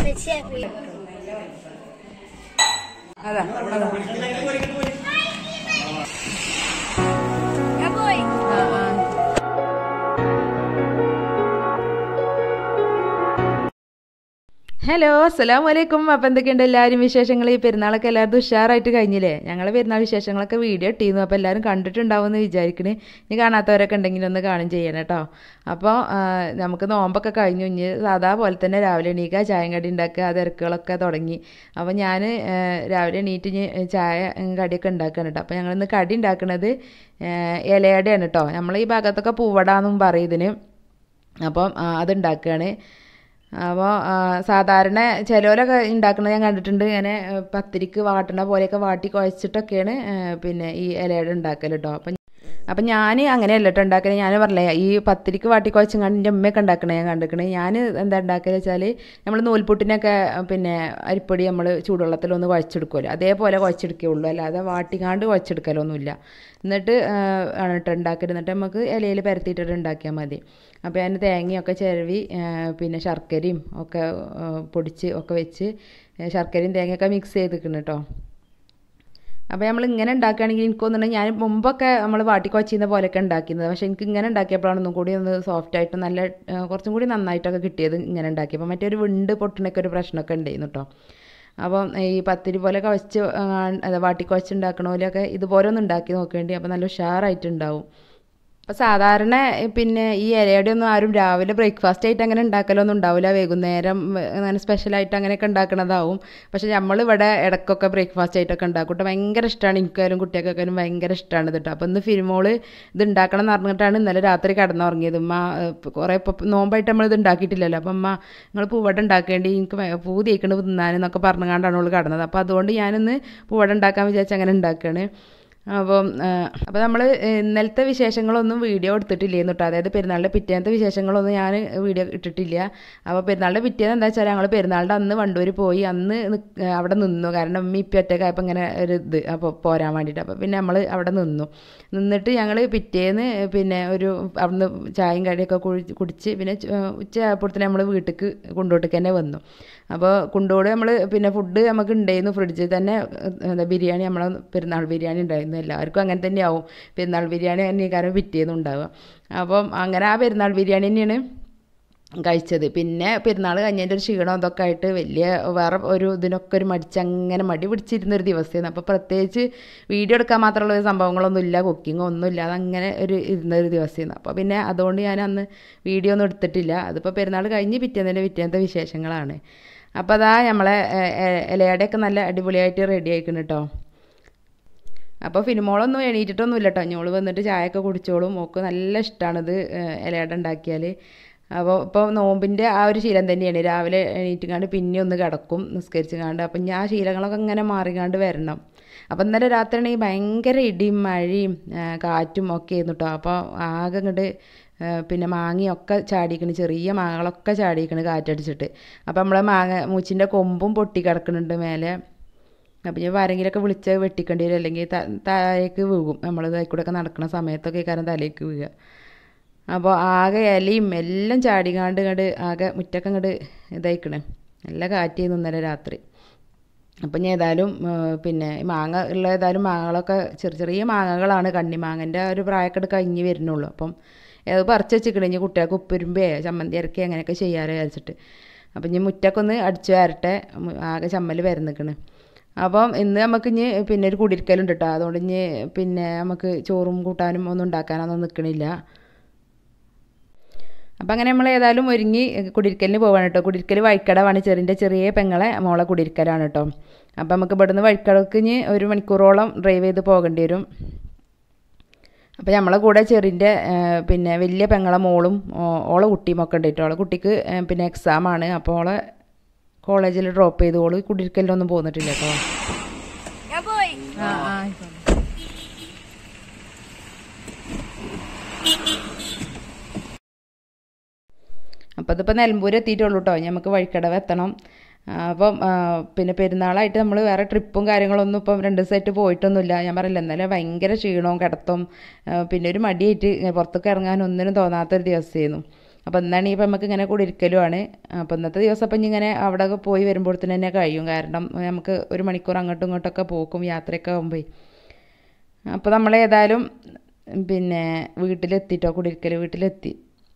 വെച്ച് അതാ അതാ ഞാൻ പോയി ആ, ആ. ഹലോ അസ്സലാമു അലൈക്കും അപ്പം എന്തൊക്കെയുണ്ട് എല്ലാവരും വിശേഷങ്ങൾ ഈ പെരുന്നാളൊക്കെ എല്ലാവരും ഉഷാറായിട്ട് കഴിഞ്ഞില്ലേ ഞങ്ങൾ പെരുന്നാൾ വിശേഷങ്ങളൊക്കെ വീഡിയോ ഇട്ടിരുന്നു അപ്പോൾ എല്ലാവരും കണ്ടിട്ടുണ്ടാവുമെന്ന് വിചാരിക്കണേ ഇനി കാണാത്തവരൊക്കെ ഉണ്ടെങ്കിൽ ഒന്ന് കാണും ചെയ്യണം കേട്ടോ അപ്പോൾ ആ, നമുക്ക് നോമ്പൊക്കെ കഴിഞ്ഞു ഇനി സാധാ പോലെ തന്നെ രാവിലെ എണീക്കുക ചായം കടി ഉണ്ടാക്കുക ആ തിരക്കുകളൊക്കെ തുടങ്ങി അപ്പോൾ ഞാൻ രാവിലെ എണീറ്റ് ഇനി ചായ ഉം, കടിയൊക്കെ ഉണ്ടാക്കുകയാണ് കേട്ടോ അപ്പോൾ ഞങ്ങളിന്ന് കടി ഉണ്ടാക്കുന്നത് ഇലയുടെയാണ് കേട്ടോ നമ്മൾ ഈ ഭാഗത്തൊക്കെ പൂവടാന്നും പറയും ഇതിന് അപ്പം ആ, അതുണ്ടാക്കുകയാണ് അപ്പോൾ സാധാരണ ചിലവരൊക്കെ ഉണ്ടാക്കുന്നത് ഞാൻ കണ്ടിട്ടുണ്ട് ഇങ്ങനെ ആ, പത്തിരിക്ക് വാട്ടണ പോലെയൊക്കെ വാട്ടി കുഴച്ചിട്ടൊക്കെയാണ് ആ, പിന്നെ ഈ ഇലയുടെ ഉണ്ടാക്കൽ കേട്ടോ അപ്പം അപ്പം ഞാൻ അങ്ങനെയല്ല കേട്ടോ ഉണ്ടാക്കണേ ഞാൻ പറഞ്ഞില്ലേ ഈ പത്തിരിക്ക് വാട്ടി കുഴച്ചും കണ്ട് എൻ്റെ ഉമ്മയൊക്കെ ഉണ്ടാക്കണേ ഞാൻ കണ്ടിക്കണേ ഞാൻ എന്താ ഉണ്ടാക്കുക വെച്ചാൽ നമ്മൾ നൂൽപുട്ടിനൊക്കെ പിന്നെ അരിപ്പൊടി നമ്മൾ ചൂടുവെള്ളത്തിലൊന്ന് കുഴച്ചെടുക്കുമല്ലോ അതേപോലെ കുഴച്ചെടുക്കുകയുള്ളൂ അല്ലാതെ വാട്ടിക്കാണ്ട് കുഴച്ചെടുക്കലൊന്നുമില്ല എന്നിട്ട് ആ, ആണ് കേട്ടോ ഉണ്ടാക്കരുത് എന്നിട്ട് നമുക്ക് ഇലയിൽ പരത്തിയിട്ടിട്ട് ഉണ്ടാക്കിയാൽ മതി അപ്പോൾ ഞാൻ തേങ്ങയൊക്കെ ചിരവി ആ, പിന്നെ ശർക്കരയും ഒക്കെ ആ, പൊടിച്ച് ഒക്കെ വെച്ച് ആ, ശർക്കരയും തേങ്ങയൊക്കെ മിക്സ് ചെയ്തിരിക്കുന്നു കേട്ടോ അപ്പോൾ നമ്മൾ ഇങ്ങനെ ഉണ്ടാക്കുകയാണെങ്കിൽ എനിക്ക് തോന്നുന്നുണ്ട് ഞാൻ മുമ്പൊക്കെ നമ്മൾ വാട്ടിക്കൊച്ചിന്ന പോലെയൊക്കെ ഉണ്ടാക്കിയത് പക്ഷേ എനിക്ക് ഇങ്ങനെ ഉണ്ടാക്കിയപ്പോഴാണ് ഒന്നും കൂടി ഒന്ന് സോഫ്റ്റ് ആയിട്ട് നല്ല ആ, കുറച്ചും കൂടി നന്നായിട്ടൊക്കെ കിട്ടിയത് ഇങ്ങനെ ഉണ്ടാക്കിയപ്പോൾ മറ്റേ ഒരു വിണ്ട് പൊട്ടണൊക്കെ ഒരു പ്രശ്നമൊക്കെ ഉണ്ടായിരുന്നു കേട്ടോ അപ്പം ഈ പത്തിരി പോലെ കുഴച്ച് അതെ വാട്ടി കുഴച്ച് ഉണ്ടാക്കണ പോലെയൊക്കെ ഇതുപോലെ ഒന്ന് ഉണ്ടാക്കി നോക്കേണ്ടി അപ്പോൾ നല്ല ഉഷാറായിട്ടുണ്ടാവും അപ്പോൾ സാധാരണ ഏ, പിന്നെ ഈ ഇലയുടെ ഒന്നും ആരും രാവിലെ ബ്രേക്ക്ഫാസ്റ്റ് ആയിട്ട് അങ്ങനെ ഉണ്ടാക്കലൊന്നും ഉണ്ടാവില്ല വൈകുന്നേരം ഏ, അങ്ങനെ സ്പെഷ്യലായിട്ട് അങ്ങനെയൊക്കെ ഉണ്ടാക്കണതാവും പക്ഷെ നമ്മളിവിടെ ഇടയ്ക്കൊക്കെ ബ്രേക്ക്ഫാസ്റ്റ് ആയിട്ടൊക്കെ ഉണ്ടാക്കും കേട്ടോ ഭയങ്കര ഇഷ്ടമാണ് എനിക്കായാലും കുട്ടികൾക്കൊക്കെ ഭയങ്കര ഇഷ്ടമാണ് ഇത് കേട്ടോ അപ്പോൾ ഇന്ന് ഫിലിമോള് ഇത് ഉണ്ടാക്കണം എന്ന് പറഞ്ഞിട്ടാണ് ഇന്നലെ രാത്രി കിടന്നുറങ്ങിയത് ഉമ്മ ഏ, ഇപ്പൊ കുറേ ഇപ്പോൾ നോമ്പായിട്ട് നമ്മൾ ഇത് ഉണ്ടാക്കിയിട്ടില്ലല്ലോ അപ്പം അമ്മ നിങ്ങൾ പൂവട ഉണ്ടാക്കേണ്ടി എനിക്ക് ഭയ- പൂ തേക്കണ തിന്നാനെന്നൊക്കെ പറഞ്ഞുകൊണ്ടാണ് അവൾ കിടന്നത് അപ്പോൾ അതുകൊണ്ട് ഞാനിന്ന് പൂവട ഉണ്ടാക്കാൻ വിചാരിച്ച് അങ്ങനെ ഉണ്ടാക്കുകയാണ് അപ്പം അപ്പോൾ നമ്മൾ ഇന്നലത്തെ വിശേഷങ്ങളൊന്നും വീഡിയോ എടുത്തിട്ടില്ലേന്ന് കേട്ടോ അതായത് പെരുന്നാളിൻ്റെ പിറ്റേന്നത്തെ വിശേഷങ്ങളൊന്നും ഞാൻ വീഡിയോ ഇട്ടിട്ടില്ല അപ്പോൾ പെരുന്നാളിൻ്റെ പിറ്റേന്ന് എന്താ വെച്ചാൽ ഞങ്ങൾ പെരുന്നാളിൻ്റെ അന്ന് വണ്ടൂർ പോയി അന്ന് നിക്ക് അവിടെ നിന്നു കാരണം ഉമ്മ ഇപ്പം ഒറ്റക്കായപ്പോൾ ഇങ്ങനെ ഒരു ഇത് അപ്പോൾ പോരാൻ വേണ്ടിയിട്ട് അപ്പോൾ പിന്നെ നമ്മൾ അവിടെ നിന്നു നിന്നിട്ട് ഞങ്ങൾ പിറ്റേന്ന് പിന്നെ ഒരു അവിടുന്ന് ചായയും കടിയൊക്കെ കുഴി- കുടിച്ച് പിന്നെ ച- ഉച്ച ആയപ്പോഴത്തേന് നമ്മൾ വീട്ടിലേക്ക് കൊണ്ടോട്ടേക്ക് തന്നെ വന്നു അപ്പോൾ കൊണ്ടോട് നമ്മൾ പിന്നെ ഫുഡ് നമുക്ക് ഉണ്ടായിരുന്നു ഫ്രിഡ്ജിൽ തന്നെ ഏഹ്, എന്താ ബിരിയാണി നമ്മളെ പെരുന്നാൾ ബിരിയാണി ഉണ്ടായിരുന്നു എല്ലാവർക്കും അങ്ങനെ തന്നെയാവും പെരുന്നാൾ ബിരിയാണി തന്നെ കാരണം പിറ്റേന്ന് ഉണ്ടാവുക അപ്പം അങ്ങനെ ആ പെരുന്നാൾ ബിരിയാണി തന്നെയാണ് കഴിച്ചത് പിന്നെ പെരുന്നാൾ കഴിഞ്ഞതിൻ്റെ ഒരു ക്ഷീണം അതൊക്കെ ആയിട്ട് വലിയ വേറെ ഒരു ഇതിനൊക്കെ ഒരു മടിച്ച് അങ്ങനെ മടി പിടിച്ചിരുന്ന ഒരു ദിവസമായിരുന്നു അപ്പോൾ പ്രത്യേകിച്ച് വീഡിയോ എടുക്കാൻ മാത്രമുള്ള ഒരു സംഭവങ്ങളൊന്നും ഇല്ല കുക്കിങ്ങോ ഒന്നും ഇല്ല അതങ്ങനെ ഒരു ഇരുന്ന ഒരു ദിവസമായിരുന്നു അപ്പോൾ പിന്നെ അതുകൊണ്ട് ഞാൻ അന്ന് വീഡിയോ ഒന്നും എടുത്തിട്ടില്ല അതിപ്പോൾ പെരുന്നാൾ കഴിഞ്ഞ് പിറ്റേന്നതിൻ്റെ പിറ്റേന്നത്തെ വിശേഷങ്ങളാണ് അപ്പോൾ അതാ നമ്മളെ ഏഹ്, ഏഹ്, ഇലയുടെയൊക്കെ നല്ല അടിപൊളിയായിട്ട് റെഡി ആയിക്കണം കേട്ടോ അപ്പോൾ ഫിനിമോളൊന്നും എണീറ്റിട്ടൊന്നും ഇല്ല കേട്ടോ ഞോള് വന്നിട്ട് ചായയൊക്കെ കുടിച്ചോളും ഓക്ക് നല്ല ഇഷ്ടമാണിത് ഇലയട ഉണ്ടാക്കിയാൽ അപ്പോൾ ഇപ്പോൾ നോമ്പിൻ്റെ ആ ഒരു ശീലം തന്നെയാണ് രാവിലെ എണീറ്റുകാണ്ട് പിന്നെ ഒന്ന് കിടക്കും നിസ്കരിച്ചുകാണ്ട് അപ്പം ഞാൻ ആ ശീലങ്ങളൊക്കെ ഇങ്ങനെ മാറിക്കാണ്ട് വരണം അപ്പം ഇന്നലെ രാത്രി ആണെങ്കിൽ ഭയങ്കര ഇടിയും മഴയും ആ, കാറ്റും ഒക്കെ ആയിരുന്നു കേട്ടോ അപ്പോൾ ആകെ ഇങ്ങോട്ട് പിന്നെ മാങ്ങയൊക്കെ ചാടിക്കണ് ചെറിയ മാങ്ങകളൊക്കെ ചാടിക്കണ് കാറ്റടിച്ചിട്ട് അപ്പോൾ നമ്മളെ മാങ്ങ മൂച്ചിൻ്റെ കൊമ്പും പൊട്ടി കിടക്കുന്നുണ്ട് മേലെ അപ്പം ഞാൻ ആരെങ്കിലുമൊക്കെ വിളിച്ച് വെട്ടിക്കേണ്ടി വരും അല്ലെങ്കിൽ ത- താഴേക്ക് വീഴും നമ്മൾ കൂടെ ഒക്കെ നടക്കുന്ന സമയത്തൊക്കെ കാരണം തലയ്ക്ക് വീഴുക അപ്പോൾ ആകെ ഇലയും എല്ലാം ചാടിക്കാണ്ട് ഇങ്ങോട്ട് ആകെ മുറ്റൊക്കെ ഇങ്ങോട്ട് ഇതായിക്കണേ നല്ല കാറ്റ് ചെയ്യുന്നു ഇന്നലെ രാത്രി അപ്പം ഞാൻ ഏതായാലും ആ, പിന്നെ ഈ മാങ്ങ ഉള്ള ഏതായാലും മാങ്ങകളൊക്കെ ചെറിയ ചെറിയ മാങ്ങകളാണ് കണ്ണിമാങ്ങൻ്റെ ഒരു പ്രായമൊക്കെ കഴിഞ്ഞ് വരുന്നുള്ളൂ അപ്പം അത് പറിച്ച് വെച്ചിക്കണേ ഇനി കുട്ടികൾക്ക് ഉപ്പുരുമ്പേ ചമ്മന്തി ഇറക്കി അങ്ങനെയൊക്കെ ചെയ്യാറ് വിചാരിച്ചിട്ട് അപ്പം ഇനി മുറ്റൊക്കെ ഒന്ന് അടിച്ചു വരട്ടെ മു- ആകെ ചമ്മൽ വരുന്നിക്കണ് അപ്പം ഇന്ന് നമുക്ക് ഇനി പിന്നെ ഒരു കുടിരിക്കലുണ്ട് കേട്ടോ അതുകൊണ്ട് ഇനി പിന്നെ നമുക്ക് ചോറും കൂട്ടാനും ഒന്നും ഉണ്ടാക്കാനൊന്നും നിൽക്കണില്ല അപ്പം അങ്ങനെ നമ്മൾ ഏതായാലും ഒരുങ്ങി കുടിരിക്കലിന് പോവാണ് കേട്ടോ കുടിരിക്കൽ വഴിക്കടവാണ് ചെറിൻ്റെ ചെറിയ പെങ്ങളെ മോളെ കുടിരിക്കലാണ് കേട്ടോ അപ്പം നമുക്ക് ഇവിടുന്ന് വഴിക്കടക്ക് ഇനി ഒരു മണിക്കൂറോളം ഡ്രൈവ് ചെയ്ത് പോകേണ്ടി വരും അപ്പം നമ്മളെ കൂടെ ചെറിൻ്റെ പിന്നെ വലിയ പെങ്ങളെ മോളും ഓ- ഓളെ കുട്ടിയും ഒക്കെ ഉണ്ട് കേട്ടോ ഓളെ കുട്ടിക്ക് ഏ, പിന്നെ എക്സാം ആണ് അപ്പോൾ ഓളെ കോളേജിൽ ഡ്രോപ്പ് ചെയ്ത് ഓള് കുടിരിക്കലിനൊന്നും പോന്നിട്ടില്ല കേട്ടോ ഞാൻ പോയി ആ ആ അപ്പോൾ ഇതിപ്പോൾ നിലമ്പൂർ എത്തിയിട്ടുള്ളൂ കേട്ടോ നമുക്ക് വഴിക്കടവ് എത്തണം ആ, അപ്പം ആ, പിന്നെ പെരുന്നാളായിട്ട് നമ്മൾ വേറെ ട്രിപ്പും കാര്യങ്ങളൊന്നും ഇപ്പം രണ്ട് ദിവസമായിട്ട് പോയിട്ടൊന്നുമില്ല ഞാൻ പറയില്ല ഇന്നലെ ഭയങ്കര ക്ഷീണവും കിടത്തും ആ, പിന്നെ ഒരു മടിയായിട്ട് പുറത്തേക്ക് ഇറങ്ങാൻ ഒന്നിനും തോന്നാത്തൊരു ദിവസമായിരുന്നു അപ്പോൾ ഇന്നാണെങ്കിൽ ഇപ്പം നമുക്ക് ഇങ്ങനെ കുടിരിക്കലുമാണ് അപ്പോൾ ഇന്നത്തെ ദിവസം അപ്പം ഇങ്ങനെ അവിടെ പോയി വരുമ്പോഴത്തേന് തന്നെ കഴിയും കാരണം നമുക്ക് ഒരു മണിക്കൂർ അങ്ങോട്ടും ഇങ്ങോട്ടൊക്കെ പോക്കും യാത്രയൊക്കെ ആകുമ്പോൾ അപ്പോൾ നമ്മൾ ഏതായാലും പിന്നെ വീട്ടിലെത്തിട്ടോ കുടിരിക്കൽ വീട്ടിലെത്തി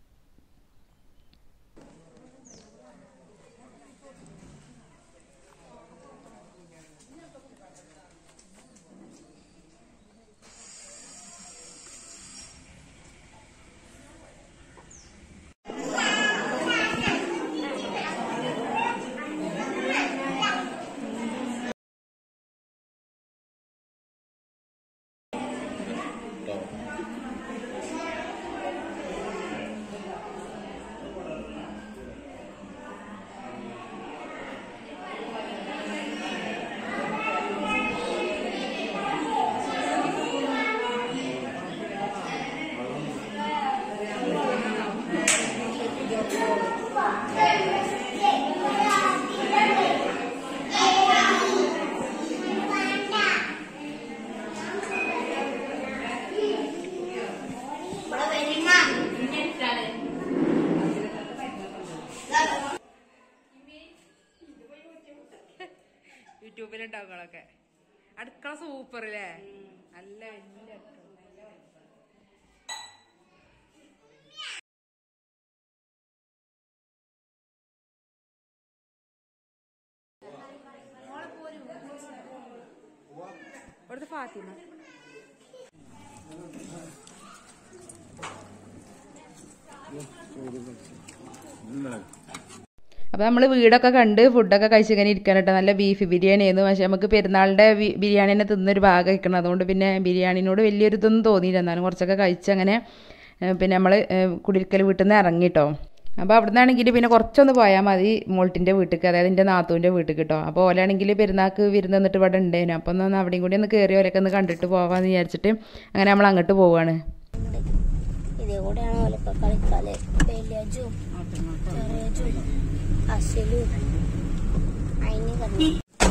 യൂട്യൂബിലുണ്ടാവുകളൊക്കെ അടുക്കള സൂപ്പർ അല്ലേ നല്ല വലിയ അടുക്കള. ഇവിടുത്തെ ഫാത്തിമ അപ്പോൾ നമ്മൾ വീടൊക്കെ കണ്ട് ഫുഡൊക്കെ കഴിച്ച് ഇങ്ങനെ ഇരിക്കാൻ കേട്ടോ നല്ല ബീഫ് ബിരിയാണി ആയിരുന്നു പക്ഷേ നമുക്ക് പെരുന്നാളിൻ്റെ ബി- ബിരിയാണി തന്നെ തിന്നൊരു ഭാഗം കഴിക്കണം അതുകൊണ്ട് പിന്നെ ബിരിയാണിനോട് വലിയൊരു ഇതൊന്നും തോന്നിയില്ല എന്നാലും കുറച്ചൊക്കെ കഴിച്ച് അങ്ങനെ ഏഹ് പിന്നെ നമ്മൾ കുടിരിക്കൽ വീട്ടിൽ നിന്ന് ഇറങ്ങിട്ടോ അപ്പോൾ അവിടെ നിന്നാണെങ്കിൽ പിന്നെ കുറച്ചൊന്ന് പോയാൽ മതി മോൾട്ടിൻ്റെ വീട്ടിലേക്ക് അതായത് എൻ്റെ നാത്തൂൻ്റെ വീട്ടിൽ കേട്ടോ അപ്പോൾ ഓലാണെങ്കിൽ പെരുന്നാൾക്ക് വിരുന്ന് നിന്നിട്ട് ഇവിടെ ഉണ്ടേനു അപ്പോൾ ഒന്ന് അവിടെയും കൂടി ഒന്ന് കയറി ഓലൊക്കെ ഒന്ന് കണ്ടിട്ട് പോകാമെന്ന് വിചാരിച്ചിട്ട് അങ്ങനെ നമ്മൾ അങ്ങോട്ട് പോവാണ് ഇതേ കൂടെയാണ് ഓലൊക്കെ കളിക്കാല് വലിയജും ചെറിയജും അസിലും അതിന് കണ്ടു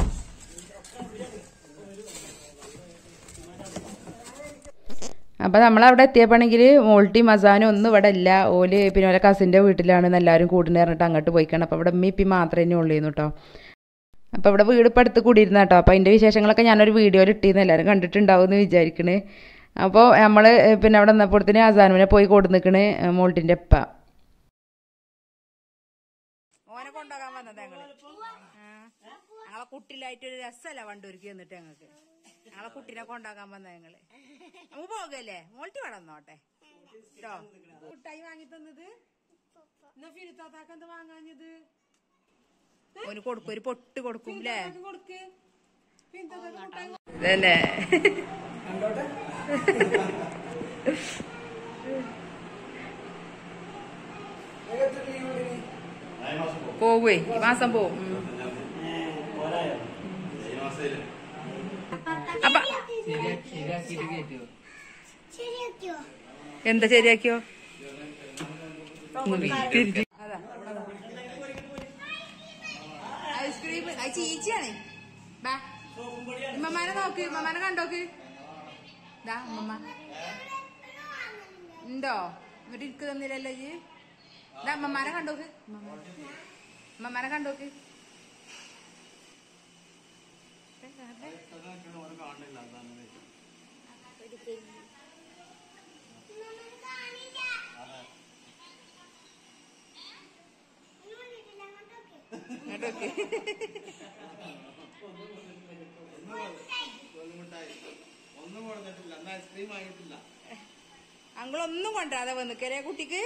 അപ്പോൾ നമ്മളവിടെ എത്തിയപ്പോണെങ്കിൽ മോൾട്ടി മസാനും ഒന്നും ഇവിടെ ഇല്ല ഓല് പിന്നെ ഓലെ കസിൻ്റെ വീട്ടിലാണ് എല്ലാവരും കൂടിന് പറഞ്ഞിട്ട് അങ്ങോട്ട് പോയിക്കണം അപ്പോൾ ഇവിടെ ഉമ്മ ഇപ്പം മാത്രമേ തന്നെ ഉള്ളൂ കേട്ടോ അപ്പോൾ ഇവിടെ വീട് ഇപ്പം അടുത്ത് കൂടിയിരുന്ന കേട്ടോ അപ്പോൾ അതിൻ്റെ വിശേഷങ്ങളൊക്കെ ഞാനൊരു വീഡിയോയിൽ ഇട്ടിരുന്നു എല്ലാവരും കണ്ടിട്ടുണ്ടാവും എന്ന് വിചാരിക്കണേ അപ്പോൾ നമ്മൾ പിന്നെ അവിടെ നിന്നപ്പോഴത്തേന് അസാനുവിനെ പോയി കൊടു നിൽക്കണ് മോൾട്ടിൻ്റെ ഉപ്പ ഓനെ കൊണ്ടുപോകാൻ വന്നത് ഞങ്ങള് ഞങ്ങളെ കുട്ടിയിലായിട്ടൊരു രസമല്ല വണ്ടൂർക്ക് എന്നിട്ട് ഞങ്ങൾക്ക് ഞങ്ങളെ കുട്ടീനെ കൊണ്ടാക്കാൻ വന്ന ഞങ്ങള് നമുക്ക് പോകല്ലേ മോൾട്ടി ഇവിടെ വന്നോട്ടെ കേട്ടോ മുട്ടായി വാങ്ങി തന്നത് എന്നാ ഫിരിത്താത്താക്ക് എന്താ വാങ്ങാഞ്ഞത് ഓന് കൊടുക്കും ഒരു പൊട്ട് കൊടുക്കും അല്ലേ ഇത് കൊടുക്ക് ഫിരിത്താത്താക്ക് മുട്ടായി ഇതല്ലേ പോവേ ഈ മാസം പോവും ഉം. അപ്പൊ എന്താ ശരിയാക്കിയോ ഐസ്ക്രീം ചീച്ചിയാണ് ബാ ഉമ്മമാനെ നോക്ക് ഉമ്മമാനെ കണ്ടോക്ക് ദാ ഉമ്മമ്മ ഉണ്ടോ എന്നിട്ട് ഇരിക്ക് തന്നില്ലല്ലോ ഈ ദാ ഉമ്മമാനെ കണ്ടോക്ക് ഉമ്മമ്മ. ഉമ്മമാനെ കണ്ടോക്ക് ഇങ്ങോട്ടോക്ക് അങ്ങളൊന്നും കൊണ്ടാതെ വന്നിക്കല്ലേ കുട്ടിക്ക്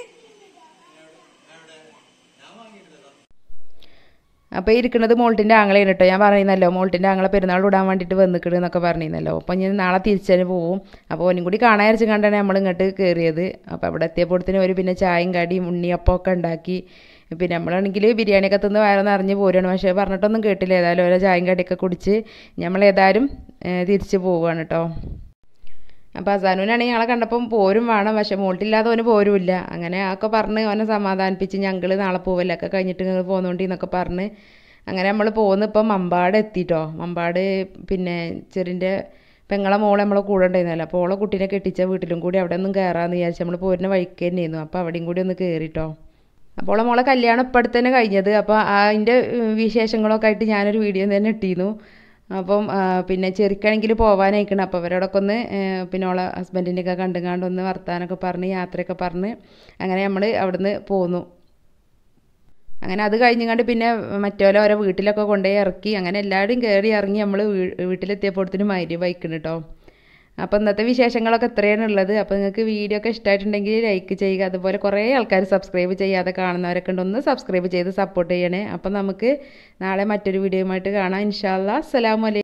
അപ്പോൾ ഇരിക്കുന്നത് മോൾട്ടിൻ്റെ ആങ്ങളെയാണ് കേട്ടോ ഞാൻ പറയുന്നല്ലോ മോൾട്ടിൻ്റെ ആങ്ങളെ പെരുന്നാൾ ഇടാൻ വേണ്ടിയിട്ട് വന്നിക്കണ് എന്നൊക്കെ പറഞ്ഞിരുന്നല്ലോ അപ്പോൾ ഞാൻ നാളെ തിരിച്ചു പോവും അപ്പോൾ ഓനും കൂടി കാണാൻ വിചാരിച്ച് കണ്ടാണ് നമ്മൾ ഇങ്ങോട്ട് കയറിയത് അപ്പോൾ അവിടെ എത്തിയപ്പോഴത്തേനും ഒരു പിന്നെ ചായയും കടിയും ഉണ്ണിയപ്പം ഒക്കെ ഉണ്ടാക്കി പിന്നെ നമ്മളാണെങ്കിൽ ബിരിയാണിയൊക്കെ തിന്ന് വയറൊന്ന് അറിഞ്ഞ് പോരുകയാണ് പക്ഷേ പറഞ്ഞിട്ടൊന്നും കേട്ടില്ല ഏതായാലും ഓരോ ചായയും കടിയൊക്കെ കുടിച്ച് നമ്മൾ ഏതായാലും ഏഹ്, തിരിച്ച് പോവുകയാണ് കേട്ടോ അപ്പോൾ അസാനുവിനാണെങ്കിൽ ഞങ്ങളെ കണ്ടപ്പം പോരും വേണം പക്ഷെ മോൾട്ടില്ലാതെ ഓന് പോരുമില്ല അങ്ങനെ ഒക്കെ പറഞ്ഞ് ഓനെ സമാധാനിപ്പിച്ച് ഞങ്ങൾ നാളെ പോവല്ലേ ഒക്കെ കഴിഞ്ഞിട്ട് നിങ്ങൾ പോന്നോണ്ടി എന്നൊക്കെ പറഞ്ഞ് അങ്ങനെ നമ്മൾ പോകുന്ന ഇപ്പം മമ്പാട് എത്തിട്ടോ മമ്പാട് പിന്നെ ചെറിൻ്റെ പെങ്ങളെ മോളെ നമ്മളെ കൂടെ ഉണ്ടായിരുന്നല്ലോ അപ്പോൾ ഓളെ കുട്ടീനെ കെട്ടിച്ച വീട്ടിലും കൂടി അവിടെ ഒന്നും കയറാമെന്ന് വിചാരിച്ച് നമ്മൾ പോരുന്ന വഴിക്ക് തന്നെയായിരുന്നു അപ്പോൾ അവിടെയും കൂടി ഒന്ന് കയറിട്ടോ അപ്പോൾ ഓളെ മോളെ കല്യാണം ഇപ്പം അടുത്ത് തന്നെ കഴിഞ്ഞത് അപ്പോൾ അതിൻ്റെ വിശേഷങ്ങളൊക്കെ ആയിട്ട് ഞാനൊരു വീഡിയോ തന്നെ ഇട്ടിരുന്നു അപ്പം ആ, പിന്നെ ചെറുക്കാണെങ്കിൽ പോകാനായിക്കണം അപ്പോൾ അവരോടൊക്കെ ഒന്ന് ഏ, പിന്നെ ഓളെ ഹസ്ബൻഡിൻ്റെയൊക്കെ കണ്ടുങ്ങാണ്ട് ഒന്ന് വർത്താനൊക്കെ പറഞ്ഞ് യാത്രയൊക്കെ പറഞ്ഞ് അങ്ങനെ നമ്മൾ അവിടുന്ന് പോന്നു അങ്ങനെ അത് കഴിഞ്ഞങ്ങാണ്ട് പിന്നെ മറ്റോലെ ഓരോ വീട്ടിലൊക്കെ കൊണ്ടുപോയി ഇറക്കി അങ്ങനെ എല്ലാവരും കയറി ഇറങ്ങി നമ്മൾ വീട്ടിലെത്തിയപ്പോഴത്തേനും മൈരി ബൈക്കിന് കേട്ടോ അപ്പോൾ ഇന്നത്തെ വിശേഷങ്ങളൊക്കെ ഇത്രയാണ് ഉള്ളത് അപ്പോൾ നിങ്ങൾക്ക് വീഡിയോ ഒക്കെ ഇഷ്ടമായിട്ടുണ്ടെങ്കിൽ ലൈക്ക് ചെയ്യുക അതുപോലെ കുറേ ആൾക്കാർ സബ്സ്ക്രൈബ് ചെയ്യാതെ കാണുന്നവരൊക്കെ ഉണ്ട് ഒന്ന് സബ്സ്ക്രൈബ് ചെയ്ത് സപ്പോർട്ട് ചെയ്യണേ അപ്പോൾ നമുക്ക് നാളെ മറ്റൊരു വീഡിയോയുമായിട്ട് കാണാം ഇൻഷാല്ലാ അസ്സലാമു അലൈക്കും